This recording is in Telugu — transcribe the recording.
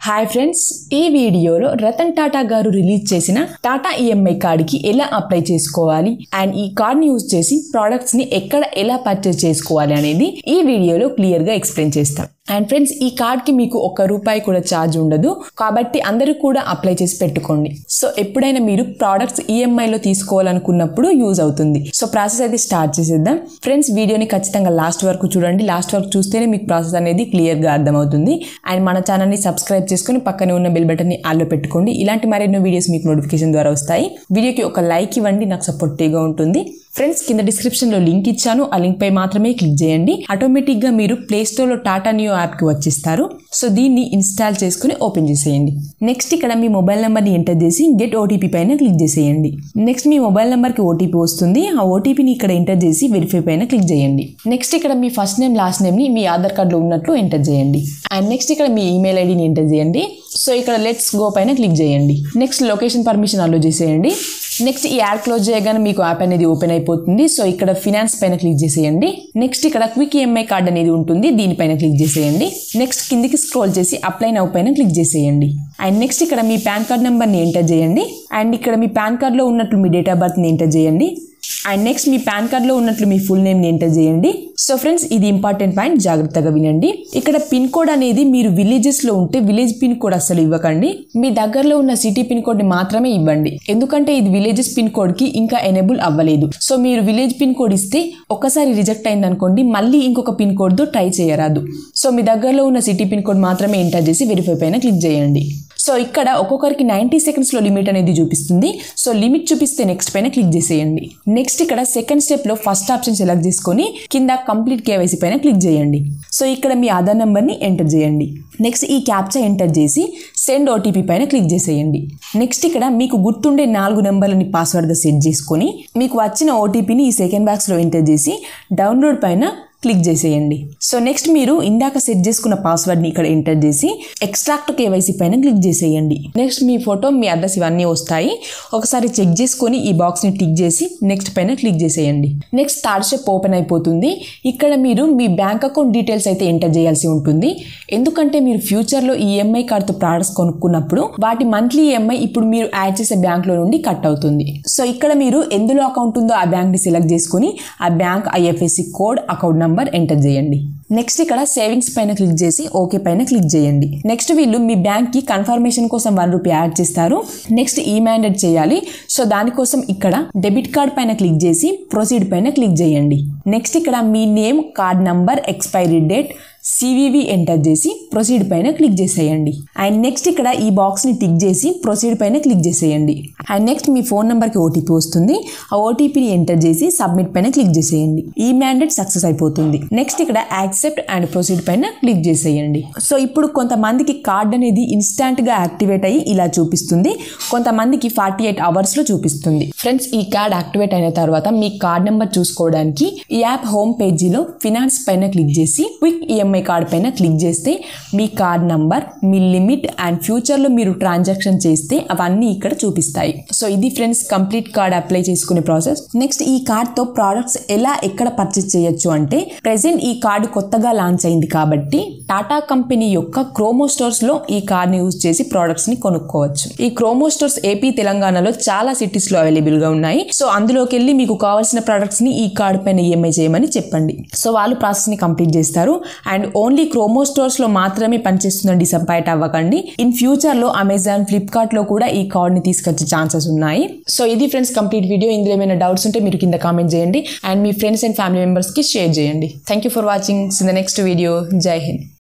హాయ్ ఫ్రెండ్స్ ఈ వీడియోలో రతన్ టాటా గారు రిలీజ్ చేసిన టాటా ఈఎంఐ కార్డ్కి ఎలా అప్లై చేసుకోవాలి అండ్ ఈ కార్డ్ని యూజ్ చేసి ప్రోడక్ట్స్ని ఎక్కడ ఎలా పర్చేస్ చేసుకోవాలి అనేది ఈ వీడియోలో క్లియర్గా ఎక్స్ప్లెయిన్ చేస్తాం అండ్ ఫ్రెండ్స్ ఈ కార్డ్కి మీకు ఒక్క రూపాయి కూడా ఛార్జ్ ఉండదు కాబట్టి అందరూ కూడా అప్లై చేసి పెట్టుకోండి సో ఎప్పుడైనా మీరు ప్రోడక్ట్స్ ఈఎంఐలో తీసుకోవాలనుకున్నప్పుడు యూజ్ అవుతుంది సో ప్రాసెస్ అయితే స్టార్ట్ చేసేద్దాం ఫ్రెండ్స్ వీడియోని ఖచ్చితంగా లాస్ట్ వరకు చూడండి లాస్ట్ వరకు చూస్తేనే మీకు ప్రాసెస్ అనేది క్లియర్గా అర్థమవుతుంది అండ్ మన ఛానల్ని సబ్స్క్రైబ్ చేసుకుని పక్కనే ఉన్న బెల్ బటన్ని ఆల్లో పెట్టుకోండి ఇలాంటి మరెన్నో వీడియోస్ మీకు నోటిఫికేషన్ ద్వారా వస్తాయి వీడియోకి ఒక లైక్ ఇవ్వండి నాకు సపోర్టివ్గా ఉంటుంది ఫ్రెండ్స్ కింద డిస్క్రిప్షన్లో లింక్ ఇచ్చాను ఆ లింక్ పై మాత్రమే క్లిక్ చేయండి ఆటోమేటిక్గా మీరు ప్లే స్టోర్లో టాటా న్యూ యాప్కి వచ్చేస్తారు సో దీన్ని ఇన్స్టాల్ చేసుకుని ఓపెన్ చేసేయండి నెక్స్ట్ ఇక్కడ మీ మొబైల్ నెంబర్ని ఎంటర్ చేసి గెట్ ఓటీపీ పైన క్లిక్ చేసేయండి నెక్స్ట్ మీ మొబైల్ నెంబర్కి ఓటీపీ వస్తుంది ఆ ఓటీపీని ఇక్కడ ఎంటర్ చేసి వెరిఫై పైన క్లిక్ చేయండి నెక్స్ట్ ఇక్కడ మీ ఫస్ట్ నేమ్ లాస్ట్ నేమ్ని మీ ఆధార్ కార్డులో ఉన్నట్లు ఎంటర్ చేయండి అండ్ నెక్స్ట్ ఇక్కడ మీ ఈమెయిల్ ఐడిని ఎంటర్ చేయండి సో ఇక్కడ లెట్స్ గో పైన క్లిక్ చేయండి నెక్స్ట్ లొకేషన్ పర్మిషన్ అలో చేసేయండి నెక్స్ట్ ఈ యాడ్ క్లోజ్ చేయగానే మీకు యాప్ అనేది ఓపెన్ అయిపోతుంది సో ఇక్కడ ఫినాన్స్ పైన క్లిక్ చేసేయండి నెక్స్ట్ ఇక్కడ క్విక్ ఈఎంఐ కార్డ్ అనేది ఉంటుంది దీనిపైన క్లిక్ చేసేయండి నెక్స్ట్ కిందికి స్క్రోల్ చేసి అప్లై నౌ పైన క్లిక్ చేసేయండి అండ్ నెక్స్ట్ ఇక్కడ మీ పాన్ కార్డ్ నెంబర్ని ఎంటర్ చేయండి అండ్ ఇక్కడ మీ పాన్ కార్డ్లో ఉన్నట్లు మీ డేట్ ఆఫ్ బర్త్ని ఎంటర్ చేయండి అండ్ నెక్స్ట్ మీ పాన్ కార్డ్లో ఉన్నట్లు మీ ఫుల్ నేమ్ని ఎంటర్ చేయండి సో ఫ్రెండ్స్ ఇది ఇంపార్టెంట్ పాయింట్ జాగ్రత్తగా వినండి ఇక్కడ పిన్ కోడ్ అనేది మీరు విలేజెస్లో ఉంటే విలేజ్ పిన్ కోడ్ అసలు ఇవ్వకండి మీ దగ్గరలో ఉన్న సిటీ పిన్ కోడ్ని మాత్రమే ఇవ్వండి ఎందుకంటే ఇది విలేజెస్ పిన్ కోడ్కి ఇంకా ఎనేబుల్ అవ్వలేదు సో మీరు విలేజ్ పిన్ కోడ్ ఇస్తే ఒకసారి రిజెక్ట్ అయింది అనుకోండి మళ్ళీ ఇంకొక పిన్ కోడ్తో ట్రై చేయరాదు సో మీ దగ్గరలో ఉన్న సిటీ పిన్ కోడ్ మాత్రమే ఎంటర్ చేసి వెరిఫై పైన క్లిక్ చేయండి సో ఇక్కడ ఒక్కొక్కరికి నైంటీ సెకండ్స్లో లిమిట్ అనేది చూపిస్తుంది సో లిమిట్ చూపిస్తే నెక్స్ట్ పైన క్లిక్ చేసేయండి నెక్స్ట్ ఇక్కడ సెకండ్ స్టెప్లో ఫస్ట్ ఆప్షన్ సెలెక్ట్ చేసుకొని కింద కంప్లీట్ కేవైసీ పైన క్లిక్ చేయండి సో ఇక్కడ మీ ఆధార్ నెంబర్ని ఎంటర్ చేయండి నెక్స్ట్ ఈ క్యాప్చా ఎంటర్ చేసి సెండ్ ఓటీపీ పైన క్లిక్ చేసేయండి నెక్స్ట్ ఇక్కడ మీకు గుర్తుండే నాలుగు నెంబర్లని పాస్వర్డ్గా సెట్ చేసుకొని మీకు వచ్చిన ఓటీపీని ఈ సెకండ్ బాక్స్లో ఎంటర్ చేసి డౌన్లోడ్ పైన క్లిక్ చేసేయండి సో నెక్స్ట్ మీరు ఇందాక సెట్ చేసుకున్న పాస్వర్డ్ని ఇక్కడ ఎంటర్ చేసి ఎక్స్ట్రాక్ట్ కేవైసీ పైన క్లిక్ చేసేయండి నెక్స్ట్ మీ ఫోటో మీ అడ్రస్ ఇవన్నీ వస్తాయి ఒకసారి చెక్ చేసుకొని ఈ బాక్స్ని టిక్ చేసి నెక్స్ట్ పైన క్లిక్ చేసేయండి నెక్స్ట్ థర్డ్ స్టెప్ ఓపెన్ అయిపోతుంది ఇక్కడ మీరు మీ బ్యాంక్ అకౌంట్ డీటెయిల్స్ అయితే ఎంటర్ చేయాల్సి ఉంటుంది ఎందుకంటే మీరు ఫ్యూచర్లో ఈ ఈఎంఐ కార్డ్తో ప్రోడక్ట్స్ కొనుక్కున్నప్పుడు వాటి మంత్లీ ఈఎంఐ ఇప్పుడు మీరు యాడ్ చేసే బ్యాంక్లో నుండి కట్ అవుతుంది సో ఇక్కడ మీరు ఎందులో అకౌంట్ ఉందో ఆ బ్యాంక్ని సెలెక్ట్ చేసుకొని ఆ bank IFSC code account number enter చేయండి నెక్స్ట్ ఇక్కడ సేవింగ్స్ పైన క్లిక్ చేసి ఓకే పైన క్లిక్ చేయండి నెక్స్ట్ వీళ్ళు మీ బ్యాంక్ కి కన్ఫర్మేషన్ కోసం వన్ రూపీ యాడ్ చేస్తారు నెక్స్ట్ ఈ మ్యాండేట్ చేయాలి సో దానికోసం ఇక్కడ డెబిట్ కార్డ్ పైన క్లిక్ చేసి ప్రొసీడ్ పైన క్లిక్ చేయండి నెక్స్ట్ ఇక్కడ మీ name card number expiry date CVV enter చేసి ప్రొసీడ్ పైన క్లిక్ చేసేయండి అండ్ నెక్స్ట్ ఇక్కడ ఈ బాక్స్ని టిక్ చేసి ప్రొసీడ్ పైన క్లిక్ చేసేయండి అండ్ నెక్స్ట్ మీ ఫోన్ నెంబర్కి ఓటీపీ వస్తుంది ఆ ఓటీపీని ఎంటర్ చేసి సబ్మిట్ పైన క్లిక్ చేసేయండి ఈ మ్యాండేట్ సక్సెస్ అయిపోతుంది నెక్స్ట్ ఇక్కడ యాక్సెప్ట్ అండ్ ప్రొసీడ్ పైన క్లిక్ చేసేయండి సో ఇప్పుడు కొంతమందికి కార్డ్ అనేది ఇన్స్టాంట్గా యాక్టివేట్ అయ్యి ఇలా చూపిస్తుంది కొంతమందికి ఫార్టీ ఎయిట్ అవర్స్లో చూపిస్తుంది ఫ్రెండ్స్ ఈ కార్డ్ యాక్టివేట్ అయిన తర్వాత మీ కార్డ్ నెంబర్ చూసుకోవడానికి ఈ యాప్ హోమ్ పేజీలో ఫినాన్స్ పైన క్లిక్ చేసి క్విక్ ఈఎంఐ కార్డ్ పైన క్లిక్ చేస్తే మీ కార్డ్ నంబర్ మీ లిమిట్ అండ్ ఫ్యూచర్లో మీరు ట్రాన్సాక్షన్ చేస్తే అవన్నీ ఇక్కడ చూపిస్తాయి సో ఇది ఫ్రెండ్స్ కంప్లీట్ కార్డ్ అప్లై చేసుకునే ప్రాసెస్ నెక్స్ట్ ఈ కార్డ్తో ప్రోడక్ట్స్ ఎలా ఎక్కడ పర్చేస్ చేయొచ్చు అంటే ప్రెసెంట్ ఈ కార్డు కొత్తగా లాంచ్ అయింది కాబట్టి టాటా కంపెనీ యొక్క క్రోమో స్టోర్స్లో ఈ కార్డ్ని యూజ్ చేసి ప్రోడక్ట్స్ని కొనుక్కోవచ్చు ఈ క్రోమో స్టోర్స్ ఏపీ తెలంగాణలో చాలా సిటీస్లో అవైలబుల్గా ఉన్నాయి సో అందులోకి వెళ్ళి మీకు కావాల్సిన ప్రోడక్ట్స్ని ఈ కార్డ్ పైన ఈఎంఐ చేయమని చెప్పండి సో వాళ్ళు ప్రాసెస్ని కంప్లీట్ చేస్తారు అండ్ ఓన్లీ క్రోమో స్టోర్స్ లో మాత్రమే పనిచేస్తుందని డిసప్పాయింట్ అవ్వకండి ఇన్ ఫ్యూచర్ లో అమెజాన్ ఫ్లిప్కార్ట్ లో కూడా ఈ కార్డ్ ని తీసుకొచ్చే ఛాన్సెస్ ఉన్నాయి సో ఇది ఫ్రెండ్స్ కంప్లీట్ వీడియో ఇందులో ఏమైనా డౌట్స్ ఉంటే మీరు కింద కామెంట్ చేయండి అండ్ మీ ఫ్రెండ్స్ అండ్ ఫ్యామిలీ మెంబర్స్ కి షేర్ చేయండి thank you for watching in the next video జై హింద్